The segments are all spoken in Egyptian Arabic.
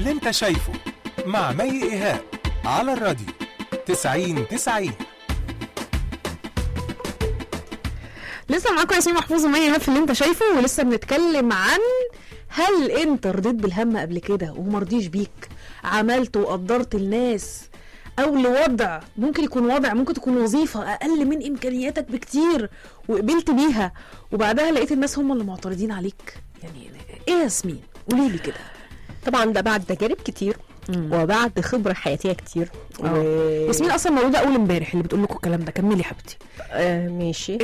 اللي انت شايفه مع مي ايهاب على الراديو 90 90 لسه معاكم ياسمين محفوظ ومي في اللي انت شايفه ولسه بنتكلم عن هل انت رضيت بالهم قبل كده ومرضيش بيك عملت وقدرت الناس او لوضع ممكن يكون وضع ممكن تكون وظيفه اقل من امكانياتك بكتير وقبلت بيها وبعدها لقيت الناس هم اللي معترضين عليك يعني ايه يا ياسمين قولي لي كده طبعا ده بعد تجارب كتير وبعد خبره حياتيه كتير و... ياسمين اصلا مولوده اول امبارح اللي بتقول لكم الكلام ده كملي يا حبيبتي آه ماشي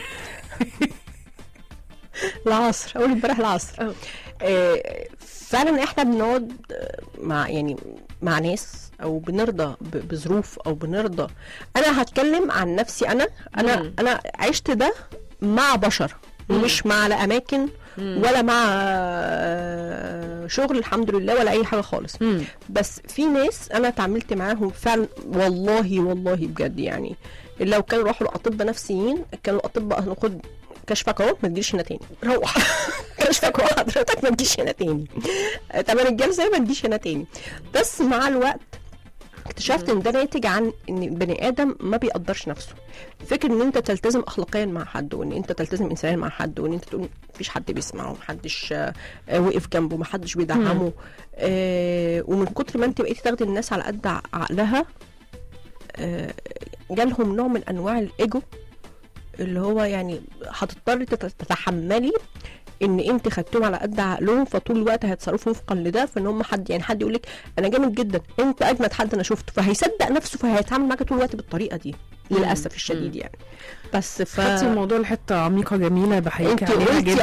العصر اول امبارح العصر اه. آه فعلا احنا بنقعد آه، مع يعني مع ناس او بنرضى ب- بظروف او بنرضى انا هتكلم عن نفسي انا انا مم. انا عشت ده مع بشر مش مع لا اماكن ولا مع آه، شغل الحمد لله ولا اي حاجه خالص مم. بس في ناس انا اتعاملت معاهم فعلا والله والله بجد يعني لو كانوا راحوا لاطباء نفسيين كانوا الاطباء هناخد كشفك اهو ما تجيش هنا تاني روح كشفك اهو حضرتك ما تجيش هنا تاني تمام الجلسه ما تجيش هنا تاني بس مع الوقت اكتشفت ان ده ناتج عن ان البني ادم ما بيقدرش نفسه فكر ان انت تلتزم اخلاقيا مع حد وان انت تلتزم انسانيا مع حد وان انت تقول مفيش حد بيسمعه محدش آه، آه، وقف جنبه محدش بيدعمه آه ومن كتر ما انت بقيتي تاخدي الناس على قد عقلها آه جالهم نوع من انواع الايجو اللي هو يعني هتضطري تت- تتحملي ان انت خدتهم على قد عقلهم فطول الوقت هيتصرفوا وفقا لده فان هم حد يعني حد يقول لك انا جامد جدا انت اجمد حد انا شفته فهيصدق نفسه فهيتعامل معاك طول الوقت بالطريقه دي للاسف الشديد يعني بس ف خدتي الموضوع لحته عميقه جميله بحييكي انت عليها قلتي جدا